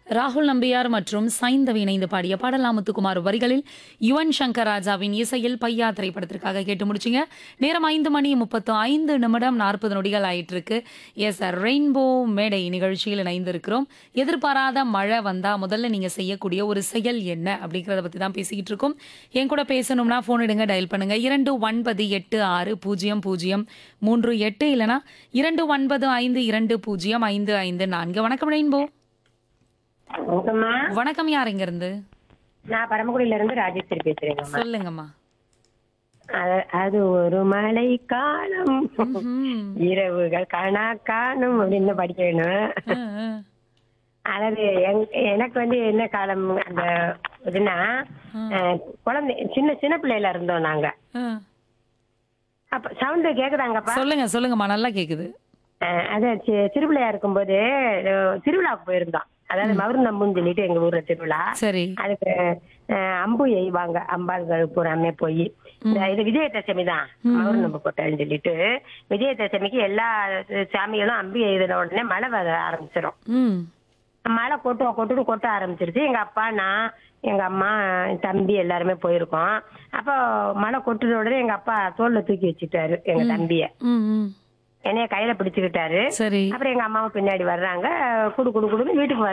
ராகுல் நம்பியார் மற்றும் சைந்தவி இணைந்து பாடிய பாடல் முத்துக்குமார் வரிகளில் யுவன் சங்கர் ராஜாவின் இசையில் பையா திரைப்படத்திற்காக கேட்டு முடிச்சிங்க நேரம் ஐந்து மணி முப்பத்து ஐந்து நிமிடம் நாற்பது நொடிகள் ஆயிட்டு இருக்கு எஸ் ரெயின்போ மேடை நிகழ்ச்சியில் இணைந்திருக்கிறோம் எதிர்பாராத மழை வந்தா முதல்ல நீங்க செய்யக்கூடிய ஒரு செயல் என்ன அப்படிங்கறத பத்தி தான் பேசிக்கிட்டு இருக்கோம் என் கூட பேசணும்னா போன் எடுங்க டயல் பண்ணுங்க இரண்டு ஒன்பது எட்டு ஆறு பூஜ்ஜியம் பூஜ்ஜியம் மூன்று எட்டு இல்லனா இரண்டு ஒன்பது ஐந்து இரண்டு பூஜ்ஜியம் ஐந்து ஐந்து நான்கு வணக்கம் ரெயின்போ வணக்கம்மா வணக்கம் யார் இங்க இருந்து நான் பரமக்குடியில இருந்து ராஜேஸ்வரி பேசுறேங்கம்மா சொல்லுங்கம்மா அ- அது ஒரு மழை காலம் ம்ஹும். இரவுகள் காணா காணும் அப்படின்னு படிக்க வேணும் ஆ, ஆ. அதாவது எங்க- எனக்கு வந்து என்ன காலம் அந்த இதுனா அஹ், குழந்தை சின்ன சின்ன பிள்ளையில இருந்தோம் நாங்க ஆ. அப்ப சவுண்ட் கேக்குதாங்கப்பா சொல்லுங்க சொல்லுங்கம்மா நல்லா கேக்குது அஹ், அது சி- சிறுபிள்ளையா இருக்கும்போது அஹ், திருவிழாவுக்கு போயிருந்தோம் அதாவது மருந்தம்புன்னு சொல்லிட்டு எங்க ஊர்ல திருவிழா சரி அதுக்கு அஹ், அம்பு எய்வாங்க அம்பாள்கள் பூராமே போய் இந்த இது விஜயதசமி தான் மவுர் நம்ப போட்டேன்னு சொல்லிட்டு விஜயதசமிக்கு எல்லா சாமிகளும் அம்பு எய்தின உடனே மழை வர ஆரம்பிச்சிடும் ம் மழை கொட்டு கொட்டுன்னு கொட்ட ஆரம்பிச்சிருச்சு எங்க அப்பா நான் எங்க அம்மா என் தம்பி எல்லாருமே போயிருக்கோம் அப்போ மழை கொட்டுன உடனே எங்க அப்பா தோல்ல தூக்கி வச்சுட்டாரு எங்க தம்பிய ம் ம் என்னைய கையில பிடிச்சுக்கிட்டாரு சரி அப்புறம் எங்க அம்மாவும் பின்னாடி வர்றாங்க குடு குடு குடுன்னு வீட்டுக்கு